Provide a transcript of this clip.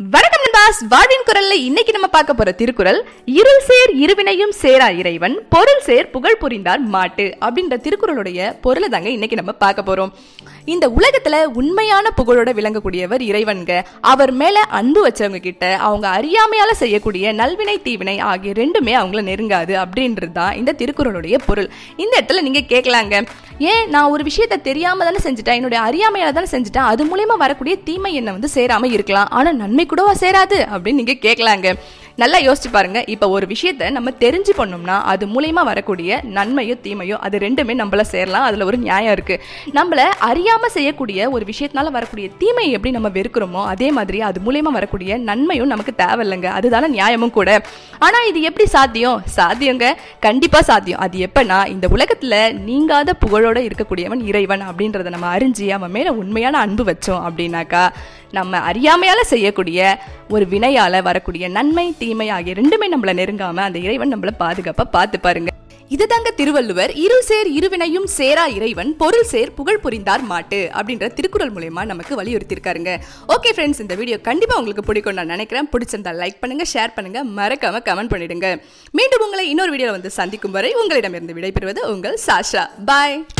வணக்கம் நண்பாஸ் வாழ்வின் குரல்ல இன்னைக்கு நம்ம பார்க்க போற திருக்குறள் இருள் சேர் இருவினையும் சேரா இறைவன் பொருள் சேர் புகழ் புரிந்தார் மாட்டு அப்படின்ற திருக்குறளுடைய பொருளை தாங்க இன்னைக்கு நம்ம பார்க்க போறோம் இந்த உலகத்துல உண்மையான புகழோட விளங்கக்கூடியவர் இறைவன்க அவர் மேல அன்பு வச்சவங்க கிட்ட அவங்க அறியாமையால செய்யக்கூடிய நல்வினை தீவினை ஆகிய ரெண்டுமே அவங்கள நெருங்காது அப்படின்றது தான் இந்த திருக்குறளுடைய பொருள் இந்த இடத்துல நீங்க கேட்கலாங்க ஏன் நான் ஒரு விஷயத்த தெரியாம தானே செஞ்சுட்டேன் என்னுடைய அறியாமையால தானே செஞ்சுட்டேன் அது மூலியமா வரக்கூடிய தீமை என்ன வந்து சேராம இருக்கலாம் ஆனா நன்மை கூடவா சேராது அப்படின்னு நீங்க கேட்கலாங்க நல்லா யோசிச்சு பாருங்க இப்ப ஒரு விஷயத்த நம்ம தெரிஞ்சு பண்ணோம்னா அது மூலியமா வரக்கூடிய நன்மையோ தீமையோ அது ரெண்டுமே நம்மள சேரலாம் அதுல ஒரு நியாயம் இருக்கு நம்மள அறியாம செய்யக்கூடிய ஒரு விஷயத்தினால வரக்கூடிய தீமையை எப்படி நம்ம வெறுக்கிறோமோ அதே மாதிரி அது மூலியமா வரக்கூடிய நன்மையும் நமக்கு தேவையில்லைங்க அதுதானே நியாயமும் கூட ஆனா இது எப்படி சாத்தியம் சாத்தியங்க கண்டிப்பா சாத்தியம் அது எப்பன்னா இந்த உலகத்துல நீங்காத புகழோட இருக்கக்கூடியவன் இறைவன் அப்படின்றத நம்ம அறிஞ்சு அவன் மேல உண்மையான அன்பு வச்சோம் அப்படின்னாக்கா நம்ம அறியாமையால செய்யக்கூடிய ஒரு வினையால வரக்கூடிய நன்மை தீமை ஆகிய ரெண்டுமே நம்மள நெருங்காம அந்த இறைவன் நம்மள பாதுகாப்பா பார்த்து பாருங்க இதுதாங்க திருவள்ளுவர் இரு சேர் இருவினையும் சேரா இறைவன் பொருள் சேர் புகழ் புரிந்தார் மாட்டு அப்படின்ற திருக்குறள் மூலயமா நமக்கு வலியுறுத்திருக்காருங்க ஓகே ஃப்ரெண்ட்ஸ் இந்த வீடியோ கண்டிப்பா உங்களுக்கு பிடிக்கும் நான் நினைக்கிறேன் பிடிச்சிருந்தா லைக் பண்ணுங்க ஷேர் பண்ணுங்க மறக்காம கமெண்ட் பண்ணிடுங்க மீண்டும் உங்களை இன்னொரு வீடியோவில் வந்து சந்திக்கும் வரை உங்களிடமிருந்து விடைபெறுவது உங்கள் சாஷா பாய்